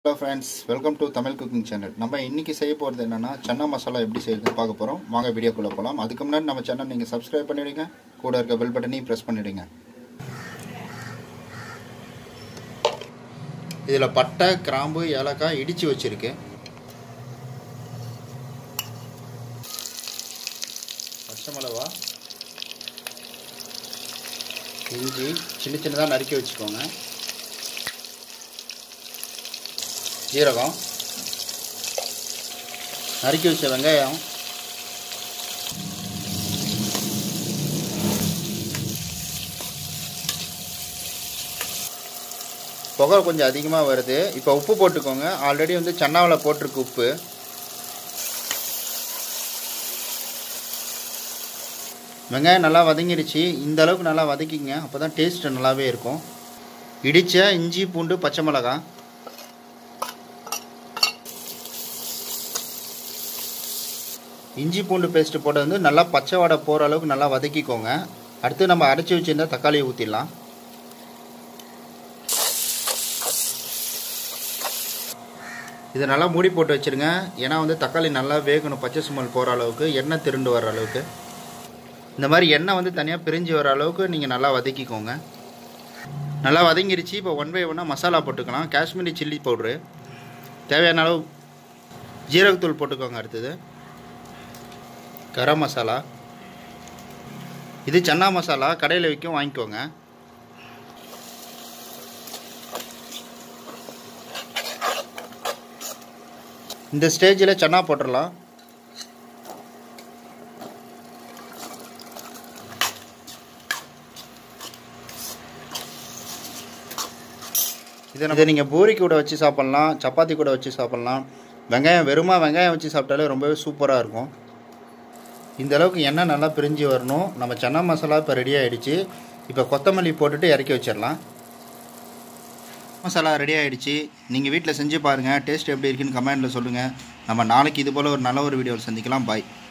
hello friends welcome to Tamil cooking channel நம்ம இன்னைக்கு செய்ய போகிறது என்னென்னா சன்னா மசாலா எப்படி செய்யறதுன்னு பார்க்க போகிறோம் வாங்க வீடியோக்குள்ளே போகலாம் அதுக்கு முன்னாடி நம்ம சேனல் நீங்கள் சப்ஸ்கிரைப் பண்ணிவிடுங்க கூட இருக்க பெல் பட்டனையும் ப்ரெஸ் பண்ணிவிடுங்க இதில் பட்டை கிராம்பு ஏலக்காய் இடித்து வச்சுருக்கு பச்சை மிளகா இஞ்சி சின்ன சின்னதாக நறுக்கி வச்சுக்கோங்க ஜீரகம் நறுக்கி வச்ச வெங்காயம் புகை கொஞ்சம் அதிகமாக வருது இப்போ உப்பு போட்டுக்கோங்க ஆல்ரெடி வந்து சன்னாவில் போட்டிருக்கு உப்பு வெங்காயம் நல்லா வதங்கிடுச்சு இந்த அளவுக்கு நல்லா வதக்கிங்க அப்போ தான் டேஸ்ட் நல்லாவே இருக்கும் இடித்த இஞ்சி பூண்டு பச்சை மிளகாய் இஞ்சி பூண்டு பேஸ்ட்டு போட்டு வந்து நல்லா பச்சை வடை போகிற அளவுக்கு நல்லா வதக்கிக்கோங்க அடுத்து நம்ம அரைச்சி வச்சுருந்தா தக்காளியை ஊற்றிடலாம் இதை நல்லா மூடி போட்டு வச்சுருங்க ஏன்னா வந்து தக்காளி நல்லா வேகணும் பச்சை சுமல் போகிற அளவுக்கு எண்ணெய் திருண்டு வர அளவுக்கு இந்த மாதிரி எண்ணெய் வந்து தனியாக பிரிஞ்சு வர அளவுக்கு நீங்கள் நல்லா வதக்கிக்கோங்க நல்லா வதங்கிருச்சு இப்போ ஒன் பை ஒன்னாக மசாலா போட்டுக்கலாம் காஷ்மீரி சில்லி பவுட்ரு தேவையான அளவு ஜீரகத்தூள் போட்டுக்கோங்க அடுத்தது கரம் மசாலா இது சன்னா மசாலா கடையில் விற்கும் வாங்கிக்கோங்க இந்த ஸ்டேஜில் சன்னா போட்டுடலாம் இதை நம்ம நீங்கள் பூரி கூட வச்சு சாப்பிட்லாம் சப்பாத்தி கூட வச்சு சாப்பிட்லாம் வெங்காயம் வெறுமா வெங்காயம் வச்சு சாப்பிட்டாலே ரொம்பவே சூப்பராக இருக்கும் இந்த அளவுக்கு எண்ணெய் நல்லா பிரிஞ்சு வரணும் நம்ம சன்னா மசாலா இப்போ ரெடி ஆகிடுச்சு இப்போ கொத்தமல்லி போட்டுட்டு இறக்கி வச்சிடலாம் மசாலா ரெடி ஆகிடுச்சு நீங்கள் வீட்டில் செஞ்சு பாருங்கள் டேஸ்ட் எப்படி இருக்குன்னு கமெண்ட்டில் சொல்லுங்கள் நம்ம நாளைக்கு இது போல் ஒரு நல்ல ஒரு வீடியோவில் சந்திக்கலாம் பாய்